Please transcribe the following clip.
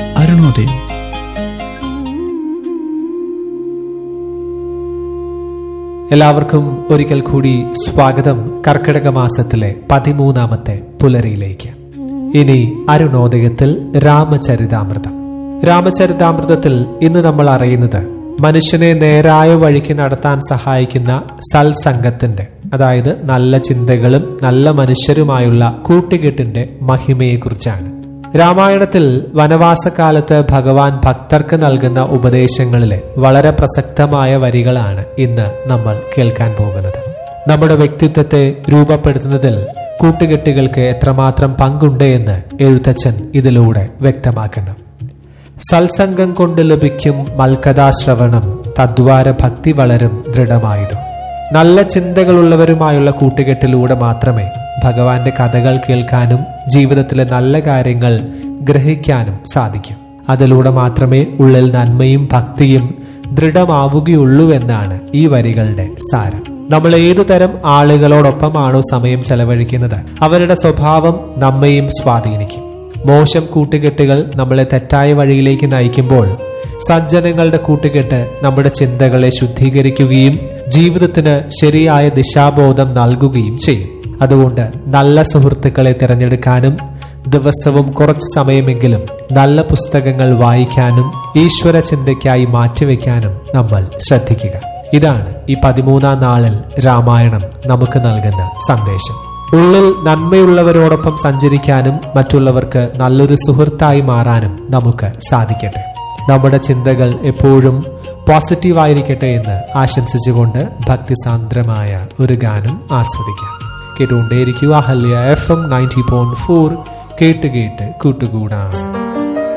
അരുണോദയം എല്ലാവർക്കും ഒരിക്കൽ കൂടി സ്വാഗതം കർക്കിടക മാസത്തിലെ പതിമൂന്നാമത്തെ പുലരിയിലേക്ക് ഇനി അരുണോദയത്തിൽ രാമചരിതാമൃതം രാമചരിതാമൃതത്തിൽ ഇന്ന് നമ്മൾ അറിയുന്നത് മനുഷ്യനെ നേരായ വഴിക്ക് നടത്താൻ സഹായിക്കുന്ന സൽസംഗത്തിന്റെ അതായത് നല്ല ചിന്തകളും നല്ല മനുഷ്യരുമായുള്ള കൂട്ടുകെട്ടിന്റെ മഹിമയെക്കുറിച്ചാണ് രാമായണത്തിൽ വനവാസകാലത്ത് ഭഗവാൻ ഭക്തർക്ക് നൽകുന്ന ഉപദേശങ്ങളിലെ വളരെ പ്രസക്തമായ വരികളാണ് ഇന്ന് നമ്മൾ കേൾക്കാൻ പോകുന്നത് നമ്മുടെ വ്യക്തിത്വത്തെ രൂപപ്പെടുത്തുന്നതിൽ കൂട്ടുകെട്ടുകൾക്ക് എത്രമാത്രം പങ്കുണ്ട് എന്ന് എഴുത്തച്ഛൻ ഇതിലൂടെ വ്യക്തമാക്കുന്നു സത്സംഗം കൊണ്ട് ലഭിക്കും മൽക്കഥാശ്രവണം തദ്വാര ഭക്തി വളരും ദൃഢമായതും നല്ല ചിന്തകളുള്ളവരുമായുള്ള കൂട്ടുകെട്ടിലൂടെ മാത്രമേ ഭഗവാന്റെ കഥകൾ കേൾക്കാനും ജീവിതത്തിലെ നല്ല കാര്യങ്ങൾ ഗ്രഹിക്കാനും സാധിക്കും അതിലൂടെ മാത്രമേ ഉള്ളിൽ നന്മയും ഭക്തിയും ദൃഢമാവുകയുള്ളൂ എന്നാണ് ഈ വരികളുടെ സാരം നമ്മൾ ഏതു തരം ആളുകളോടൊപ്പമാണോ സമയം ചെലവഴിക്കുന്നത് അവരുടെ സ്വഭാവം നമ്മയും സ്വാധീനിക്കും മോശം കൂട്ടുകെട്ടുകൾ നമ്മളെ തെറ്റായ വഴിയിലേക്ക് നയിക്കുമ്പോൾ സജ്ജനങ്ങളുടെ കൂട്ടുകെട്ട് നമ്മുടെ ചിന്തകളെ ശുദ്ധീകരിക്കുകയും ജീവിതത്തിന് ശരിയായ ദിശാബോധം നൽകുകയും ചെയ്യും അതുകൊണ്ട് നല്ല സുഹൃത്തുക്കളെ തിരഞ്ഞെടുക്കാനും ദിവസവും കുറച്ച് സമയമെങ്കിലും നല്ല പുസ്തകങ്ങൾ വായിക്കാനും ഈശ്വര ചിന്തയ്ക്കായി മാറ്റിവെക്കാനും നമ്മൾ ശ്രദ്ധിക്കുക ഇതാണ് ഈ പതിമൂന്നാം നാളിൽ രാമായണം നമുക്ക് നൽകുന്ന സന്ദേശം ഉള്ളിൽ നന്മയുള്ളവരോടൊപ്പം സഞ്ചരിക്കാനും മറ്റുള്ളവർക്ക് നല്ലൊരു സുഹൃത്തായി മാറാനും നമുക്ക് സാധിക്കട്ടെ നമ്മുടെ ചിന്തകൾ എപ്പോഴും പോസിറ്റീവായിരിക്കട്ടെ എന്ന് ആശംസിച്ചുകൊണ്ട് ഭക്തിസാന്ദ്രമായ ഒരു ഗാനം ആസ്വദിക്കാം കേട്ടുകൊണ്ടേയിരിക്കുക Ahalya F M ninety point four കേട്ട് കേട്ട് കൂട്ടുകൂടാം